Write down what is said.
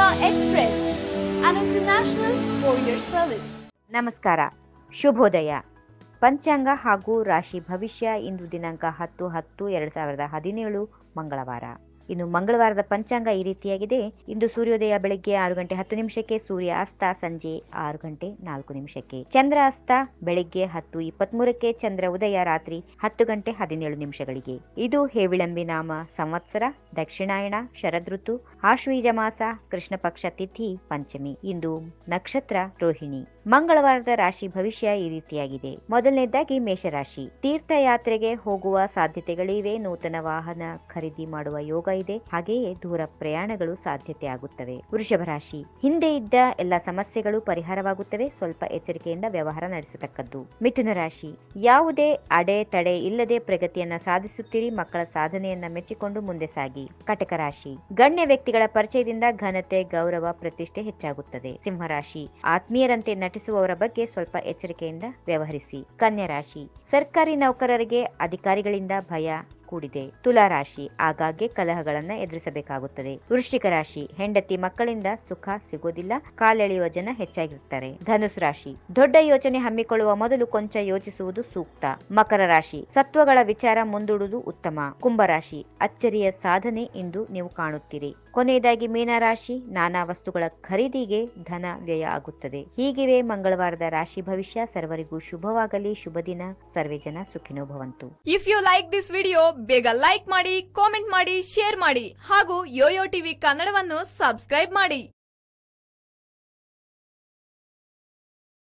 Express, an international courier service. ನಮಸ್ಕಾರ ಶುಭೋದಯ ಪಂಚಾಂಗ ಹಾಗೂ ರಾಶಿ ಭವಿಷ್ಯ ಇಂದು ದಿನಾಂಕ ಹತ್ತು ಹತ್ತು ಎರಡು ಸಾವಿರದ ಹದಿನೇಳು ಮಂಗಳವಾರ ಇನ್ನು ಮಂಗಳವಾರದ ಪಂಚಾಂಗ ಈ ರೀತಿಯಾಗಿದೆ ಇಂದು ಸೂರ್ಯೋದಯ ಬೆಳಗ್ಗೆ ಆರು ಗಂಟೆ ಹತ್ತು ನಿಮಿಷಕ್ಕೆ ಸೂರ್ಯ ಅಸ್ತ ಸಂಜೆ ಆರು ಗಂಟೆ ನಾಲ್ಕು ನಿಮಿಷಕ್ಕೆ ಚಂದ್ರ ಅಸ್ತ ಬೆಳಗ್ಗೆ ಹತ್ತು ಇಪ್ಪತ್ಮೂರಕ್ಕೆ ಚಂದ್ರ ಉದಯ ರಾತ್ರಿ ಹತ್ತು ಗಂಟೆ ಹದಿನೇಳು ನಿಮಿಷಗಳಿಗೆ ಇದು ಹೇವಿಳಂಬಿ ನಾಮ ಸಂವತ್ಸರ ದಕ್ಷಿಣಾಯಣ ಶರದೃತು ಆಶ್ವೀಜ ಮಾಸ ಕೃಷ್ಣ ಪಕ್ಷ ತಿಥಿ ಪಂಚಮಿ ಇಂದು ನಕ್ಷತ್ರ ರೋಹಿಣಿ ಮಂಗಳವಾರದ ರಾಶಿ ಭವಿಷ್ಯ ಈ ರೀತಿಯಾಗಿದೆ ಮೊದಲನೇದಾಗಿ ಮೇಷರಾಶಿ ತೀರ್ಥಯಾತ್ರೆಗೆ ಹೋಗುವ ಸಾಧ್ಯತೆಗಳಿವೆ ನೂತನ ವಾಹನ ಖರೀದಿ ಮಾಡುವ ಯೋಗ ಇದೆ ಹಾಗೆಯೇ ದೂರ ಪ್ರಯಾಣಗಳು ಸಾಧ್ಯತೆ ಆಗುತ್ತವೆ ವೃಷಭ ರಾಶಿ ಹಿಂದೆ ಇದ್ದ ಎಲ್ಲ ಸಮಸ್ಯೆಗಳು ಪರಿಹಾರವಾಗುತ್ತವೆ ಸ್ವಲ್ಪ ಎಚ್ಚರಿಕೆಯಿಂದ ವ್ಯವಹಾರ ನಡೆಸತಕ್ಕದ್ದು ಮಿಥುನ ರಾಶಿ ಯಾವುದೇ ಅಡೆ ತಡೆ ಇಲ್ಲದೆ ಪ್ರಗತಿಯನ್ನ ಸಾಧಿಸುತ್ತೀರಿ ಮಕ್ಕಳ ಸಾಧನೆಯನ್ನ ಮೆಚ್ಚಿಕೊಂಡು ಮುಂದೆ ಸಾಗಿ ಕಟಕ ರಾಶಿ ಗಣ್ಯ ವ್ಯಕ್ತಿಗಳ ಪರಿಚಯದಿಂದ ಘನತೆ ಗೌರವ ಪ್ರತಿಷ್ಠೆ ಹೆಚ್ಚಾಗುತ್ತದೆ ಸಿಂಹರಾಶಿ ಆತ್ಮೀಯರಂತೆ ನಟಿಸುವವರ ಬಗ್ಗೆ ಸ್ವಲ್ಪ ಎಚ್ಚರಿಕೆಯಿಂದ ವ್ಯವಹರಿಸಿ ಕನ್ಯಾ ರಾಶಿ ಸರ್ಕಾರಿ ನೌಕರರಿಗೆ ಅಧಿಕಾರಿಗಳಿಂದ ಭಯ ಕೂಡಿದೆ ತುಲಾ ರಾಶಿ ಆಗಾಗ್ಗೆ ಕಲಹಗಳನ್ನ ಎದುರಿಸಬೇಕಾಗುತ್ತದೆ ವೃಶ್ಚಿಕ ರಾಶಿ ಹೆಂಡತಿ ಮಕ್ಕಳಿಂದ ಸುಖ ಸಿಗೋದಿಲ್ಲ ಕಾಲೆಳೆಯುವ ಜನ ಹೆಚ್ಚಾಗಿರುತ್ತಾರೆ ಧನುಸು ರಾಶಿ ದೊಡ್ಡ ಯೋಚನೆ ಹಮ್ಮಿಕೊಳ್ಳುವ ಮೊದಲು ಕೊಂಚ ಯೋಚಿಸುವುದು ಸೂಕ್ತ ಮಕರ ರಾಶಿ ಸತ್ವಗಳ ವಿಚಾರ ಮುಂದೂಡುವುದು ಉತ್ತಮ ಕುಂಭರಾಶಿ ಅಚ್ಚರಿಯ ಸಾಧನೆ ಎಂದು ನೀವು ಕಾಣುತ್ತೀರಿ ಕೊನೆಯದಾಗಿ ಮೀನರಾಶಿ ನಾನಾ ವಸ್ತುಗಳ ಖರೀದಿಗೆ ಧನ ವ್ಯಯ ಆಗುತ್ತದೆ ಹೀಗಿವೆ ಮಂಗಳವಾರದ ರಾಶಿ ಭವಿಷ್ಯ ಸರ್ವರಿಗೂ ಶುಭವಾಗಲಿ ಶುಭ ದಿನ ಸರ್ವೇ ಜನ ಸುಖಿನೋ ಭವಂತು if you like this video ಬೇಗ ಲೈಕ್ ಮಾಡಿ ಕಾಮೆಂಟ್ ಮಾಡಿ ಶೇರ್ ಮಾಡಿ ಹಾಗೂ ಯೋಯೋ ಟಿವಿ ಕನ್ನಡವನ್ನು ಸಬ್ಸ್ಕ್ರೈಬ್ ಮಾಡಿ